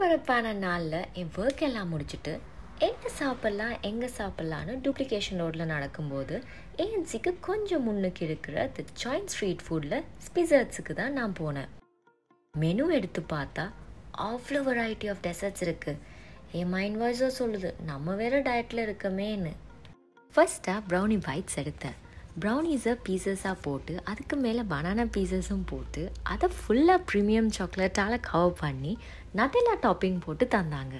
பரபரப்பான நாளில் என் ஒர்க் எல்லாம் முடிச்சுட்டு எங்கே சாப்பிட்லாம் எங்கே சாப்பிட்லான்னு டூப்ளிகேஷன் ரோட்டில் நடக்கும்போது ஏஎன்சிக்கு கொஞ்சம் முன்னுக்கு இருக்கிற தி ஜாயின்ட் ஸ்ட்ரீட் ஃபுட்டில் ஸ்பிசர்ட்ஸுக்கு தான் நான் போனேன் மெனு எடுத்து பார்த்தா அவ்வளோ வெரைட்டி ஆஃப் டெசர்ட்ஸ் இருக்குது என் மைண்ட் வாய்ஸோ சொல்லுது நம்ம வேறு டயட்டில் இருக்கமேன்னு ஃபர்ஸ்ட்டாக ப்ரௌனி பைட்ஸ் எடுத்தேன் ப்ரௌனிஸை பீசஸாக போட்டு அதுக்கு மேலே பனானா பீசஸும் போட்டு அதை ஃபுல்லாக ப்ரீமியம் சாக்லேட்டால் கவர் பண்ணி நதெல்லா டாப்பிங் போட்டு தந்தாங்க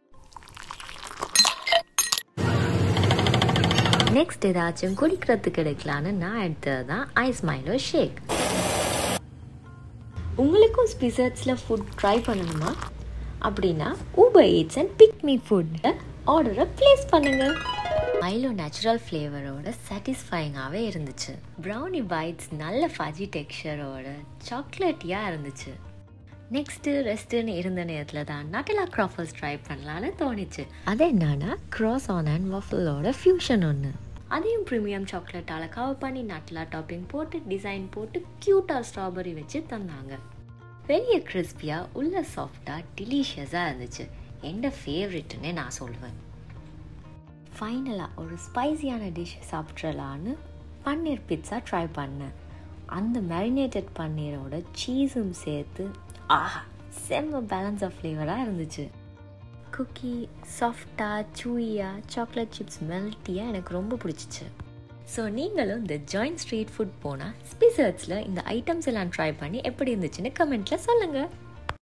நெக்ஸ்ட் ஏதாச்சும் குடிக்கிறதுக்கு எடுக்கலான்னு நான் எடுத்தது தான் ஐஸ் மைலோ ஷேக் உங்களுக்கும் ஸ்பிசர்ட்ஸில் ஃபுட் ட்ரை பண்ணணுமா அப்படின்னா Uber Eats and PickMe ஃபுட்டை ஆர்டரை ப்ளேஸ் பண்ணுங்கள் மைலோ நேச்சுரல் ஃப்ளேவரோட சாட்டிஸ்ஃபைங்காகவே இருந்துச்சு ப்ரௌனி பைட்ஸ் நல்ல ஃபஜி டெக்ஸ்சரோட சாக்லேட்டியாக இருந்துச்சு நெக்ஸ்ட்டு ரெஸ்ட்டுன்னு இருந்த நேரத்தில் தான் நட்டலா க்ராஃபர்ஸ் ட்ரை பண்ணலான்னு தோணுச்சு அது என்னன்னா க்ராஸ் ஆன் அண்ட் வஃபலோட ஃபியூஷன் ஒன்று அதையும் ப்ரீமியம் சாக்லேட்டால் கவர் பண்ணி நட்லா டாப்பிங் போட்டு டிசைன் போட்டு க்யூட்டாக ஸ்ட்ராபெரி வச்சு தந்தாங்க வெளியே கிறிஸ்பியாக உள்ள சாஃப்டாக டெலிஷியஸாக இருந்துச்சு எந்த ஃபேவரெட்டுன்னே நான் சொல்லுவேன் ஃபைனலாக ஒரு ஸ்பைசியான டிஷ் சாப்பிட்றலான்னு பன்னீர் பிட்ஸா ட்ரை பண்ணேன் அந்த மேரினேட்டட் பன்னீரோட சீஸும் சேர்த்து ஆஹா செம்ம பேலன்ஸ் ஆஃப் ஃப்ளேவராக இருந்துச்சு குக்கி சாஃப்டாக சூயியாக சாக்லேட் சிப்ஸ் மெல்ட்டியாக எனக்கு ரொம்ப பிடிச்சிச்சு ஸோ நீங்களும் இந்த ஜாயின்ட் ஸ்ட்ரீட் ஃபுட் போனால் ஸ்பிசர்ட்ஸில் இந்த ஐட்டம்ஸ் எல்லாம் ட்ரை பண்ணி எப்படி இருந்துச்சுன்னு கமெண்ட்டில் சொல்லுங்கள்